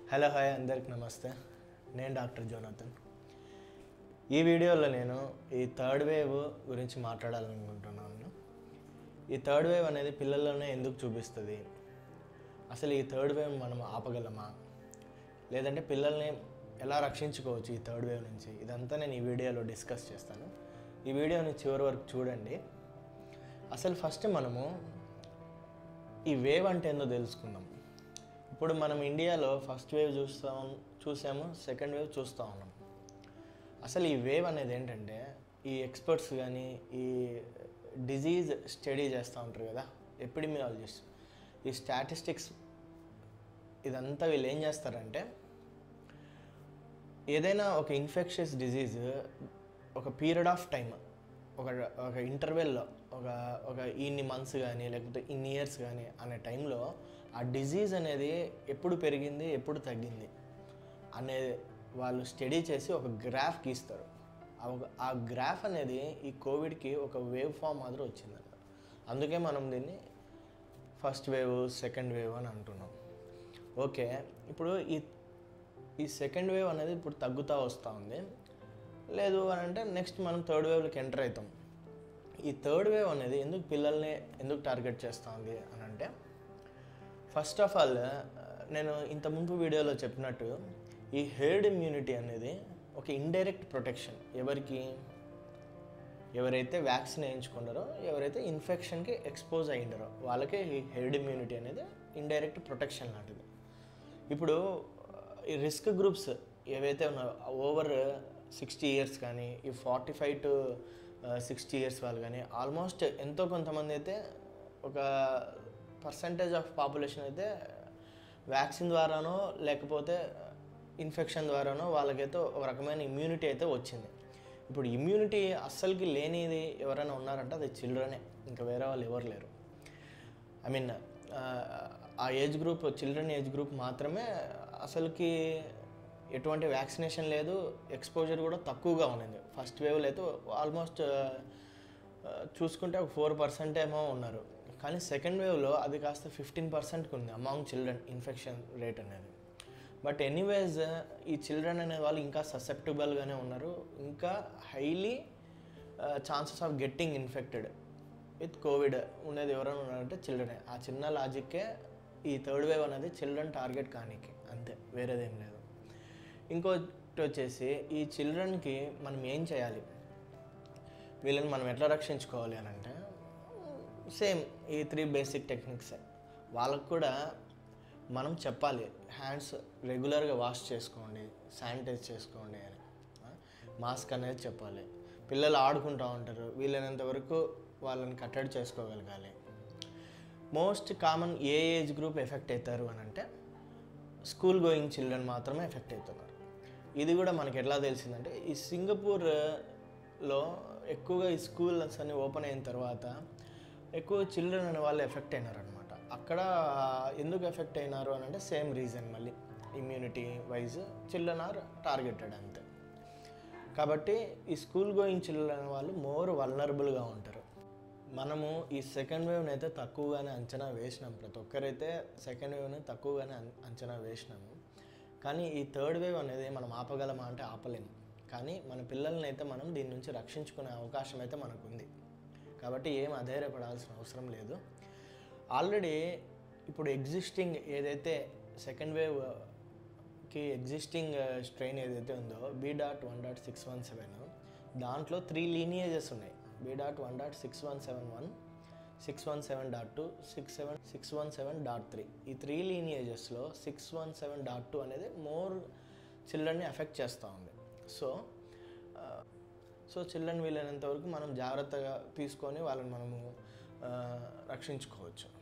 hello hi అందరికి నమస్తే నేను డాక్టర్ జోనాథన్ ఈ వీడియోలో నేను ఈ థర్డ్ వేవ్ గురించి మాట్లాడాలనుకుంటున్నాను ఈ థర్డ్ వేవ్ అనేది పిల్లల్లోనే ఎందుకు చూపిస్తుంది అసలు ఈ థర్డ్ వేవ్ మనం ఆపగలమా లేదంటే పిల్లల్ని ఎలా రక్షించుకోవచ్చు ఈ థర్డ్ వేవ్ నుంచి ఇదంతా నేను ఈ వీడియోలో డిస్కస్ చేస్తాను ఈ వీడియోని చివరి వరకు చూడండి అసలు ఫస్ట్ మనము ఈ వేవ్ అంటే ఏందో తెలుసుకుందాం ఇప్పుడు మనం ఇండియాలో ఫస్ట్ వేవ్ చూస్తాం చూసాము సెకండ్ వేవ్ చూస్తూ ఉన్నాం అసలు ఈ వేవ్ అనేది ఏంటంటే ఈ ఎక్స్పర్ట్స్ కానీ ఈ డిజీజ్ స్టడీ చేస్తూ ఉంటారు కదా ఎపిడమియాలజిస్ట్ ఈ స్టాటిస్టిక్స్ ఇదంతా వీళ్ళు ఏం చేస్తారంటే ఏదైనా ఒక ఇన్ఫెక్షియస్ డిజీజ్ ఒక పీరియడ్ ఆఫ్ టైం ఒక ఒక ఇంటర్వెల్లో ఒక ఒక ఇన్ని మంత్స్ కానీ లేకపోతే ఇన్ని ఇయర్స్ కానీ అనే టైంలో ఆ డిజీజ్ అనేది ఎప్పుడు పెరిగింది ఎప్పుడు తగ్గింది అనే వాళ్ళు స్టడీ చేసి ఒక గ్రాఫ్ గీస్తారు ఆ ఒక- ఆ గ్రాఫ్ అనేది ఈ కోవిడ్కి ఒక వేవ్ ఫామ్ మాదిరి వచ్చిందన్నమాట అందుకే మనం దీన్ని ఫస్ట్ వేవ్ సెకండ్ వేవ్ అని అంటున్నాం ఓకే ఇప్పుడు ఈ ఈ సెకండ్ వేవ్ అనేది ఇప్పుడు తగ్గుతూ వస్తూ ఉంది లేదు అని అంటే నెక్స్ట్ మనం థర్డ్ వేవ్లోకి ఎంటర్ అవుతాం ఈ థర్డ్ వేవ్ అనేది ఎందుకు పిల్లల్ని ఎందుకు టార్గెట్ చేస్తూ ఉంది అని అంటే ఫస్ట్ ఆఫ్ ఆల్ నేను ఇంత ముందు వీడియోలో చెప్పినట్టు ఈ హెర్డ్ ఇమ్యూనిటీ అనేది ఒక ఇండైరెక్ట్ ప్రొటెక్షన్ ఎవరికి ఎవరైతే వ్యాక్సిన్ వేయించుకున్నారో ఎవరైతే ఇన్ఫెక్షన్కి ఎక్స్పోజ్ అయ్యిండారో వాళ్ళకే ఈ హెర్డ్ ఇమ్యూనిటీ అనేది ఇండైరెక్ట్ ప్రొటెక్షన్ లాంటిది ఇప్పుడు ఈ రిస్క్ గ్రూప్స్ ఏవైతే ఉన్నాయో ఓవర్ సిక్స్టీ ఇయర్స్ కానీ ఈ forty five to sixty years వాళ్ళు కానీ ఆల్మోస్ట్ ఎంతో కొంతమంది అయితే ఒక పర్సంటేజ్ ఆఫ్ పాపులేషన్ అయితే వ్యాక్సిన్ ద్వారానో లేకపోతే ఇన్ఫెక్షన్ ద్వారానో వాళ్ళకైతే ఒక రకమైన ఇమ్యూనిటీ అయితే వచ్చింది ఇప్పుడు ఇమ్యూనిటీ అస్సలకి లేనిది ఎవరైనా ఉన్నారంటే అది చిల్డ్రనే ఇంకా వేరే వాళ్ళు ఎవరు లేరు ఐ మీన్ ఆ age group children age group మాత్రమే అసలుకి ఎటువంటి వ్యాక్సినేషన్ లేదు ఎక్స్పోజర్ కూడా తక్కువగా ఉన్నది ఫస్ట్ వేవ్లో అయితే ఆల్మోస్ట్ చూసుకుంటే ఒక ఫోర్ పర్సెంట్ ఏమో ఉన్నారు కానీ సెకండ్ వేవ్లో అది కాస్త ఫిఫ్టీన్ పర్సెంట్కి ఉంది అమాంగ్ చిల్డ్రన్ ఇన్ఫెక్షన్ రేట్ అనేది బట్ ఎనీవేస్ ఈ చిల్డ్రన్ అనే వాళ్ళు ఇంకా ససెప్టబుల్గానే ఉన్నారు ఇంకా highly chances of getting infected with COVID ఉండేది ఎవరైనా ఉన్నారంటే చిల్డ్రనే ఆ చిన్న లాజిక్కే ఈ థర్డ్ వేవ్ అనేది చిల్డ్రన్ టార్గెట్ కానీకి అంతే వేరేదేం లేదు ఇంకోటి వచ్చేసి ఈ చిల్డ్రన్కి మనం ఏం చేయాలి వీళ్ళని మనం ఎట్లా రక్షించుకోవాలి అని అంటే సేమ్ ఈ త్రీ బేసిక్ టెక్నిక్సే వాళ్ళకు కూడా మనం చెప్పాలి హ్యాండ్స్ రెగ్యులర్గా వాష్ చేసుకోండి శానిటైజ్ చేసుకోండి అని మాస్క్ అనేది చెప్పాలి పిల్లలు ఆడుకుంటూ ఉంటారు వీలైనంత వరకు వాళ్ళని కట్టడి చేసుకోగలగాలి మోస్ట్ కామన్ ఏ ఏజ్ గ్రూప్ ఎఫెక్ట్ అవుతారు అని అంటే స్కూల్ గోయింగ్ చిల్డ్రన్ మాత్రమే ఎఫెక్ట్ అవుతున్నారు ఇది కూడా మనకి ఎట్లా తెలిసిందంటే ఈ సింగపూర్లో ఎక్కువగా ఈ స్కూల్స్ అన్ని ఓపెన్ అయిన తర్వాత ఎక్కువ చిల్డ్రన్ అనే వాళ్ళు ఎఫెక్ట్ అయినారనమాట అక్కడ ఎందుకు ఎఫెక్ట్ అయినారు అని అంటే సేమ్ రీజన్ మళ్ళీ immunity wise children are targeted అంతే కాబట్టి ఈ స్కూల్ గోయింగ్ చిల్డ్రన్ వాళ్ళు మోర్ వల్నరబుల్గా ఉంటారు మనము ఈ సెకండ్ వేవ్ని అయితే తక్కువగానే అంచనా వేసినాం ప్రతి ఒక్కరైతే సెకండ్ వేవ్ని తక్కువగానే అం- అంచనా వేసినాము కానీ ఈ థర్డ్ వేవ్ అనేది మనం ఆపగలమా అంటే ఆపలేము కానీ మన పిల్లల్ని అయితే మనం దీని నుంచి రక్షించుకునే అవకాశం అయితే మనకు ఉంది కాబట్టి ఏం అధైర్యపడాల్సిన అవసరం లేదు ఆల్రెడీ ఇప్పుడు ఎగ్జిస్టింగ్ ఏదైతే సెకండ్ వేవ్కి ఎగ్జిస్టింగ్ స్ట్రెయిన్ ఏదైతే ఉందో B dot one dot six one seven దాంట్లో త్రీ లీనియేజెస్ ఉన్నాయి B dot one dot six one seven one six one seven dot two six seven six one seven dot three ఈ three లీనియేజెస్లో six one seven dot two అనేది more చిల్డ్రన్ని affect చేస్తూ ఉంది so so children వీలైనంత వరకు మనం జాగ్రత్తగా తీసుకొని వాళ్ళని మనము ఆ, రక్షించుకోవచ్చు